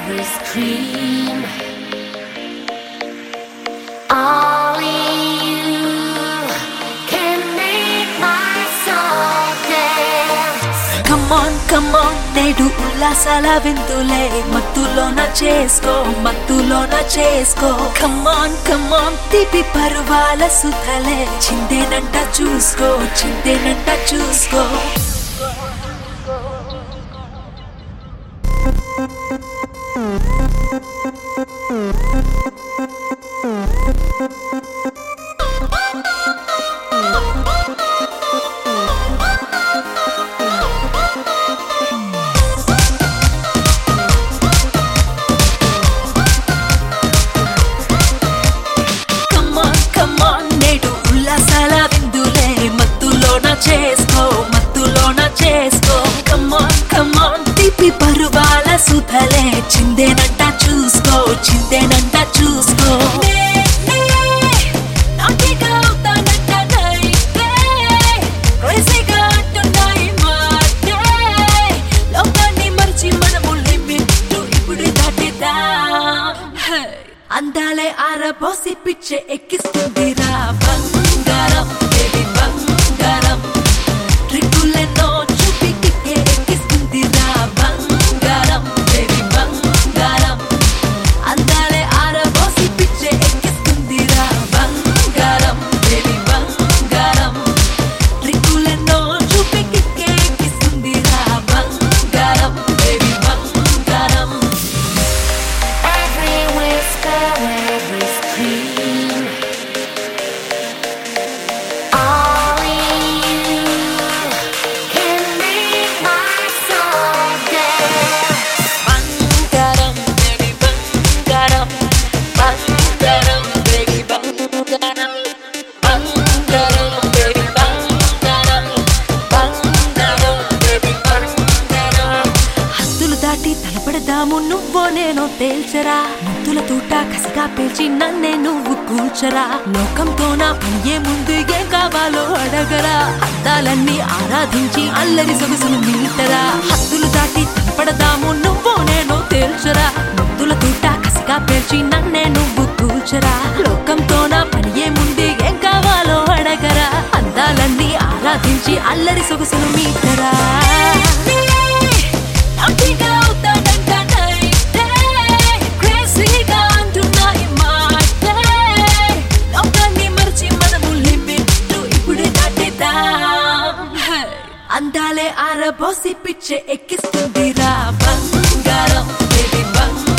every scream. Only you can make my soul dance. కమాన్ కమాన్ నేడు ఉల్లాసాల విందులే మత్తులోన చేసుకో మత్తులోన చేసుకో కమాన్ కమాన్ తీపి పరువాల సుధలే చిందేనంట చూసుకో చిందేనంట చూసుకో కమాన్ కమాన్ నేడు ఉల్లాసాల విందులే మత్తులోన చేసుకో మత్తులోన చేసుకో కమాన్ కమాన్ తీపి పరువాల సుధలే చిందేనంట చూసుకో చిందేనంట చూసుకో నాటిగా అవుతానంట నైటే, crazyగా అంటున్నాయి మాటే. లోకాన్ని మరిచి మనము limit ఇప్పుడు దాటిద్దాం. హే! అందాలే ఆరబోసి పిచ్చే ఎక్కిస్తుందిరా బంగారం baby బంగారం ట్రిక్కులెన్నో చూపి కిక్కే ఎక్కిస్తుందిరా బంగారం baby బంగారం అందాలే ఆరబోసి పిచ్చే ఎక్కిస్తుందిరా బంగారం baby బంగారం ట్రిక్కులెన్నో చూపి కిక్కే ఎక్కిస్తుందిరా బంగారం baby బంగారం Every whisper, every scream. Only you can make my soul dance. బంగారం baby బంగారం బంగారం baby బంగారం బంగారం baby బంగారం బంగారం baby బంగారం హద్దులు దాటి తలపడదాము నువ్వో నేనో తేల్చరా ముద్దుల తూట కసిగా పేల్చి నన్నే నువ్వు కూల్చరా లోకంతోన పనియే ముందు ఏం కావాలో అడగరా అద్దాలన్నీ ఆరాధించి అల్లరి సొగసులు మీటరా హద్దులు దాటి తలపడదాము నువ్వో నేనో తేల్చరా ముద్దుల తూట కసిగా పేల్చి నన్నే నువ్వు కూల్చరా లోకంతోన పనియే ముందు ఏం కావాలో అడగరా అందాలన్నీ ఆరాధించి అల్లరి సొగసులు మీటరా నాటిగా అవుతాడంట నైటే, crazyగా అంటున్నాయి మాటే. లోకాన్ని మరిచి మనము limit ఇప్పుడు దాటిద్దాం. హే! అందాలే ఆరబోసి పిచ్చే ఎక్కిస్తుందిరా బంగారం baby బంగారం